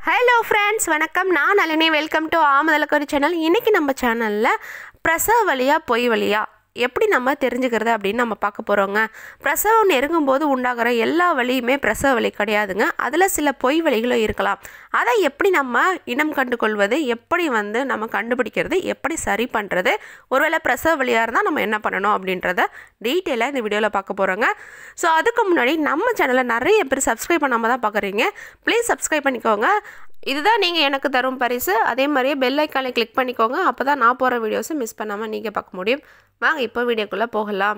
hello friends வணக்கம் நான் Nalini welcome to ஆமதலக்கொரு சேனல் இன்றைக்கி நம்ம சேனலில் பிரசவ வழியா பொய் வழியா எப்படி நம்ம தெரிஞ்சுக்கிறது அப்படின்னு நம்ம பார்க்க போகிறோங்க பிரசவம் நெருங்கும் போது உண்டாகிற எல்லா வலியுமே பிரசவ வலி கிடையாதுங்க அதில் சில பொய் வலிகளும் இருக்கலாம் அதை எப்படி நம்ம இனம் கண்டு கொள்வது எப்படி வந்து நம்ம கண்டுபிடிக்கிறது எப்படி சரி பண்ணுறது ஒருவேளை பிரசவ வழியாக இருந்தால் நம்ம என்ன பண்ணணும் அப்படின்றத டீட்டெயிலாக இந்த வீடியோவில் பார்க்க போகிறோங்க ஸோ அதுக்கு முன்னாடி நம்ம சேனலை நிறைய பேர் சப்ஸ்கிரைப் பண்ணாமல் தான் பார்க்குறீங்க ப்ளீஸ் சப்ஸ்கிரைப் பண்ணிக்கோங்க இதுதான் நீங்கள் எனக்கு தரும் பரிசு அதே மாதிரியே பெல் ஐக்கானை கிளிக் பண்ணிக்கோங்க அப்போ தான் நான் போகிற வீடியோஸை மிஸ் பண்ணாமல் நீங்கள் பார்க்க முடியும் வாங்க இப்போ வீடியோக்குள்ளே போகலாம்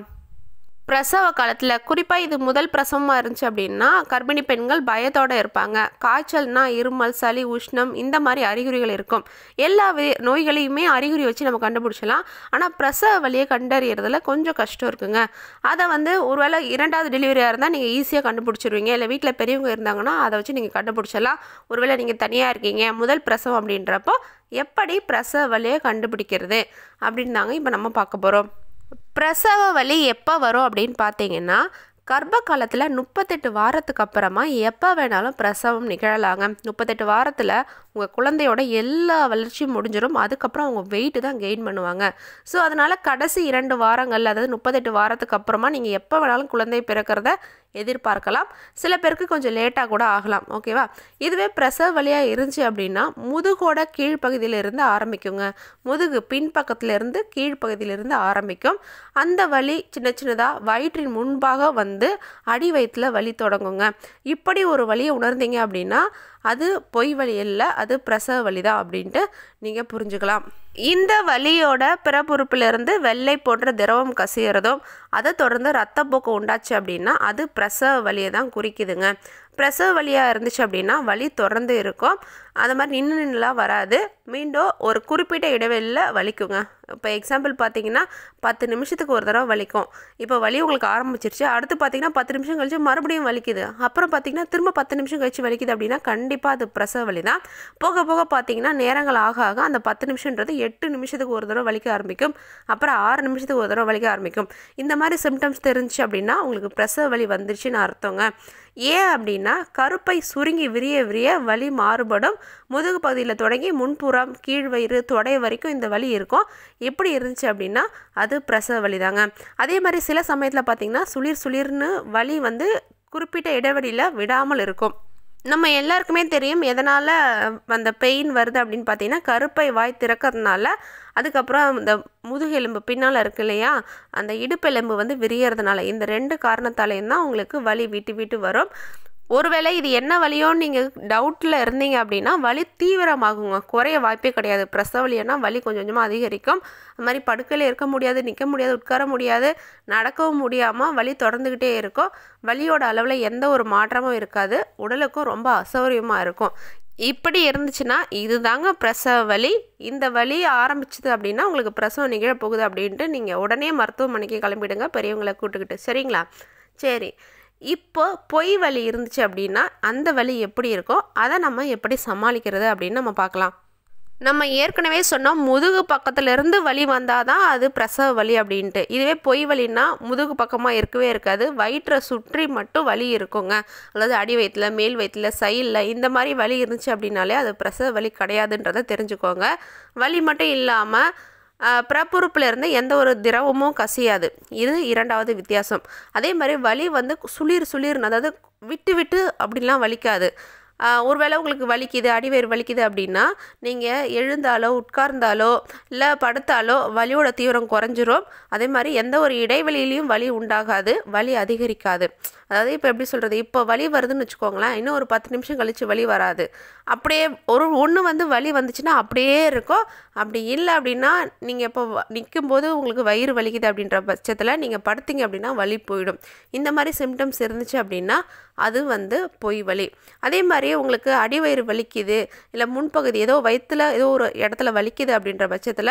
பிரசவ காலத்தில் குறிப்பாக இது முதல் பிரசவமாக இருந்துச்சு அப்படின்னா கர்ப்பிணி பெண்கள் பயத்தோடு இருப்பாங்க காய்ச்சல்னா இருமல் சளி உஷ்ணம் இந்த மாதிரி அறிகுறிகள் இருக்கும் எல்லா வி நோய்களையுமே அறிகுறி வச்சு நம்ம கண்டுபிடிச்சலாம் ஆனால் பிரசவ வழியை கண்டறியறதுல கொஞ்சம் கஷ்டம் இருக்குங்க அதை வந்து ஒருவேளை இரண்டாவது டெலிவரியாக இருந்தால் நீங்கள் ஈஸியாக கண்டுபிடிச்சிருவீங்க இல்லை வீட்டில் பெரியவங்க இருந்தாங்கன்னா அதை வச்சு நீங்கள் கண்டுபிடிச்சலாம் ஒருவேளை நீங்கள் தனியாக இருக்கீங்க முதல் பிரசவம் அப்படின்றப்போ எப்படி பிரசவ வழியை கண்டுபிடிக்கிறது அப்படின்னு தாங்க இப்போ நம்ம பார்க்க போகிறோம் பிரசவ வலி எப்போ வரும் அப்படின்னு பார்த்தீங்கன்னா கர்ப்ப காலத்தில் முப்பத்தெட்டு வாரத்துக்கு அப்புறமா எப்போ வேணாலும் பிரசவம் நிகழலாங்க முப்பத்தெட்டு வாரத்தில் உங்கள் குழந்தையோட எல்லா வளர்ச்சியும் முடிஞ்சிடும் அதுக்கப்புறம் அவங்க வெயிட்டு தான் கெயின் பண்ணுவாங்க ஸோ அதனால் கடைசி இரண்டு வாரங்கள் அதாவது முப்பத்தெட்டு வாரத்துக்கு அப்புறமா நீங்கள் எப்போ வேணாலும் குழந்தை பிறக்கிறத எதிர்பார்க்கலாம் சில பேருக்கு கொஞ்சம் லேட்டாக கூட ஆகலாம் ஓகேவா இதுவே பிரசவ வழியாக இருந்துச்சு அப்படின்னா முதுகோட கீழ்ப்பகுதியிலிருந்து ஆரம்பிக்குங்க முதுகு பின்பக்கத்திலிருந்து கீழ்ப்பகுதியிலிருந்து ஆரம்பிக்கும் அந்த வலி சின்ன சின்னதாக வயிற்றின் முன்பாக வந்து அடி வயிற்றில் வலி தொடங்குங்க இப்படி ஒரு வலியை உணர்ந்தீங்க அப்படின்னா அது பொய் வலி இல்லை அது பிரசவ வலி தான் அப்படின்ட்டு நீங்கள் புரிஞ்சுக்கலாம் இந்த வலியோட பிறப்புறுப்பிலிருந்து வெள்ளை போன்ற திரவம் கசியறதும் அதை தொடர்ந்து ரத்தப்போக்கு உண்டாச்சு அப்படின்னா அது பிரசவ வலியை தான் குறிக்குதுங்க பிரசவ வலியாக இருந்துச்சு அப்படின்னா வலி தொடர்ந்து இருக்கும் அது மாதிரி நின்று நின்றுலாம் வராது மீண்டும் ஒரு குறிப்பிட்ட இடைவெளியில் வலிக்குங்க இப்போ எக்ஸாம்பிள் பார்த்தீங்கன்னா பத்து நிமிஷத்துக்கு ஒரு தடவை வலிக்கும் இப்போ வலி உங்களுக்கு ஆரம்பிச்சிருச்சு அடுத்து பார்த்தீங்கன்னா பத்து நிமிஷம் கழிச்சு மறுபடியும் வலிக்குது அப்புறம் பார்த்தீங்கன்னா திரும்ப பத்து நிமிஷம் கழிச்சு வலிக்குது அப்படின்னா கண்டிப்பாக அது பிரசவ வலி தான் போக போக பார்த்தீங்கன்னா நேரங்கள் ஆக ஆக அந்த பத்து நிமிஷன்றது எட்டு நிமிஷத்துக்கு ஒரு தடவை வலிக்க ஆரம்பிக்கும் அப்புறம் ஆறு நிமிஷத்துக்கு ஒரு தடவை வலிக்க ஆரம்பிக்கும் இந்த மாதிரி சிம்டம்ஸ் தெரிஞ்சுச்சு அப்படின்னா உங்களுக்கு பிரசவ வலி வந்துருச்சுன்னு அர்த்தங்க ஏன் அப்படின்னா கருப்பை சுருங்கி விரிய விரிய வலி மாறுபடும் முதுகு பகுதியில் தொடங்கி முன்புறம் கீழ் வயிறு தொடை வரைக்கும் இந்த வலி இருக்கும் எப்படி இருந்துச்சு அப்படின்னா அது பிரசவ வலி தாங்க அதே மாதிரி சில சமயத்தில் பார்த்திங்கன்னா சுளிர் சுளிர்னு வலி வந்து குறிப்பிட்ட இடைவெளியில் விடாமல் இருக்கும் நம்ம எல்லாருக்குமே தெரியும் எதனால் அந்த பெயின் வருது அப்படின்னு பார்த்தீங்கன்னா கருப்பை வாய் திறக்கிறதுனால அதுக்கப்புறம் இந்த முதுகெலும்பு பின்னால் இருக்கு இல்லையா அந்த இடுப்பெலும்பு வந்து விரியறதுனால இந்த ரெண்டு காரணத்தாலேயும் தான் உங்களுக்கு வலி விட்டு விட்டு வரும் ஒருவேளை இது என்ன வலியோன்னு நீங்கள் டவுட்டில் இருந்தீங்க அப்படின்னா வலி தீவிரமாகுங்க குறைய வாய்ப்பே கிடையாது பிரசவ வலினா வலி கொஞ்சம் கொஞ்சமாக அதிகரிக்கும் அது மாதிரி படுக்கையில் இருக்க முடியாது நிற்க முடியாது உட்கார முடியாது நடக்கவும் முடியாமல் வலி தொடர்ந்துக்கிட்டே இருக்கும் வலியோட அளவில் எந்த ஒரு மாற்றமும் இருக்காது உடலுக்கும் ரொம்ப அசௌகரியமாக இருக்கும் இப்படி இருந்துச்சுன்னா இதுதாங்க பிரசவ வலி இந்த வலி ஆரம்பிச்சது அப்படின்னா உங்களுக்கு பிரசவம் நிகழப்போகுது அப்படின்ட்டு நீங்கள் உடனே மருத்துவமனைக்கு கிளம்பிடுங்க பெரியவங்களை கூட்டுக்கிட்டு சரிங்களா சரி இப்போ பொய் வலி இருந்துச்சு அப்படின்னா அந்த வலி எப்படி இருக்கோ அதை நம்ம எப்படி சமாளிக்கிறது அப்படின்னு நம்ம பார்க்கலாம் நம்ம ஏற்கனவே சொன்னோம் முதுகு பக்கத்துலேருந்து வலி வந்தால் தான் அது பிரசவ வலி அப்படின்ட்டு இதுவே பொய் வலின்னா முதுகு பக்கமாக இருக்கவே இருக்காது வயிற்றை சுற்றி மட்டும் வலி இருக்குங்க அதாவது அடி வயிற்றில் மேல் வயிற்றில் சைடில் இந்த மாதிரி வலி இருந்துச்சு அப்படின்னாலே அது பிரசவ வலி கிடையாதுன்றதை தெரிஞ்சுக்கோங்க வலி மட்டும் இல்லாமல் பிறப்புறுப்பில் இருந்து எந்த ஒரு திரவமும் கசியாது இது இரண்டாவது வித்தியாசம் அதே மாதிரி வலி வந்து சுளிர் சுளிர்னு அதாவது விட்டு விட்டு அப்படிலாம் வலிக்காது ஒருவேளை உங்களுக்கு வலிக்குது அடிவேறு வலிக்குது அப்படின்னா நீங்கள் எழுந்தாலோ உட்கார்ந்தாலோ இல்லை படுத்தாலோ வலியோட தீவிரம் குறைஞ்சிரும் அதே மாதிரி எந்த ஒரு இடைவெளியிலையும் வலி உண்டாகாது வலி அதிகரிக்காது அதாவது இப்போ எப்படி சொல்கிறது இப்போ வலி வருதுன்னு வச்சுக்கோங்களேன் இன்னும் ஒரு பத்து நிமிஷம் கழித்து வலி வராது அப்படியே ஒரு ஒன்று வந்து வலி வந்துச்சுன்னா அப்படியே இருக்கும் அப்படி இல்லை அப்படின்னா நீங்கள் இப்போ நிற்கும்போது உங்களுக்கு வயிறு வலிக்குது அப்படின்ற பட்சத்தில் நீங்கள் படுத்தீங்க அப்படின்னா வலி போயிடும் இந்த மாதிரி சிம்டம்ஸ் இருந்துச்சு அப்படின்னா அது வந்து பொய் வலி அதே மாதிரி உங்களுக்கு அடிவயிறு வலிக்குது இல்லை முன்பகுதி ஏதோ வயிற்றில் ஏதோ ஒரு இடத்துல வலிக்குது அப்படின்ற பட்சத்தில்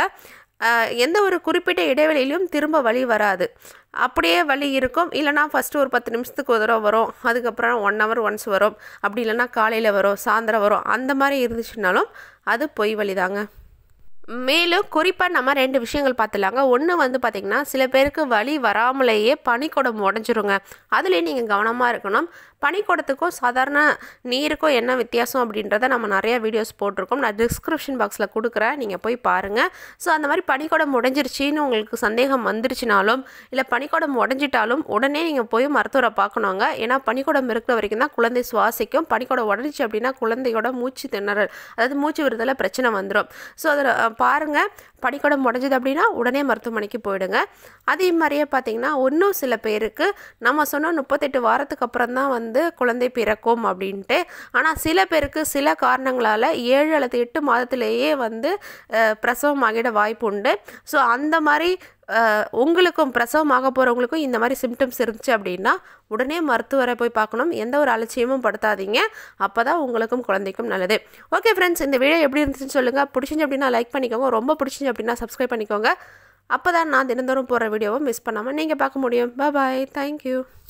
எந்த ஒரு குறிப்பிட்ட இடைவெளியிலையும் திரும்ப வலி வராது அப்படியே வலி இருக்கும் இல்லைனா ஃபஸ்ட்டு ஒரு பத்து நிமிஷத்துக்கு ஒரு தடவை வரும் அதுக்கப்புறம் ஒன் ஹவர் ஒன்ஸ் வரும் அப்படி இல்லைனா காலையில் வரும் சாயந்தரம் வரும் அந்த மாதிரி இருந்துச்சுனாலும் அது பொய் வலி தாங்க மேலும் குறிப்பாக நம்ம ரெண்டு விஷயங்கள் பார்த்துலாங்க ஒன்று வந்து பார்த்திங்கன்னா சில பேருக்கு வலி வராமலேயே பனிக்குடம் உடஞ்சிருங்க அதுலேயே நீங்கள் கவனமாக இருக்கணும் பனிக்குடத்துக்கும் சாதாரண நீருக்கும் என்ன வித்தியாசம் அப்படின்றத நம்ம நிறைய வீடியோஸ் போட்டிருக்கோம் நான் டிஸ்கிரிப்ஷன் பாக்ஸில் கொடுக்குறேன் நீங்கள் போய் பாருங்கள் ஸோ அந்த மாதிரி பனிக்குடம் உடஞ்சிருச்சின்னு உங்களுக்கு சந்தேகம் வந்துருச்சுனாலும் இல்லை பனிக்குடம் உடஞ்சிட்டாலும் உடனே நீங்கள் போய் மருத்துவரை பார்க்கணுங்க ஏன்னா பனிக்குடம் இருக்கிற வரைக்கும் தான் குழந்தை சுவாசிக்கும் பனிக்குடம் உடஞ்சிச்சு அப்படின்னா குழந்தையோட மூச்சு திணறல் அதாவது மூச்சு விடுதலை பிரச்சனை வந்துடும் ஸோ அதில் பாருங்கள் பனிக்குடம் உடஞ்சது அப்படின்னா உடனே மருத்துவமனைக்கு போயிடுங்க அதே மாதிரியே பார்த்தீங்கன்னா இன்னும் சில பேருக்கு நம்ம சொன்னோம் முப்பத்தெட்டு வாரத்துக்கு அப்புறம் தான் வந்து குழந்தை பிறக்கும் அப்படின்ட்டு ஆனால் சில பேருக்கு சில காரணங்களால் ஏழு அல்லது எட்டு மாதத்திலேயே வந்து அஹ், பிரசவம் ஆகிட வாய்ப்பு உண்டு ஸோ அந்த மாதிரி அஹ், உங்களுக்கும் பிரசவமாக போகிறவங்களுக்கும் இந்த மாதிரி சிம்டம்ஸ் இருந்துச்சு அப்படின்னா உடனே மருத்துவரை போய் பார்க்கணும் எந்த ஒரு அலட்சியமும் படுத்தாதீங்க அப்போ தான் உங்களுக்கும் குழந்தைக்கும் நல்லது ஓகே ஃப்ரெண்ட்ஸ் இந்த வீடியோ எப்படி இருந்துச்சுன்னு சொல்லுங்கள் பிடிச்சிருந்து அப்படின்னா லைக் பண்ணிக்கோங்க ரொம்ப பிடிச்சிருந்து அப்படின்னா சப்ஸ்கிரைப் பண்ணிக்கோங்க அப்போ தான் நான் தினந்தோறும் போகிற வீடியோவை மிஸ் பண்ணாமல் நீங்கள் பார்க்க முடியும் பாய் தேங்க்யூ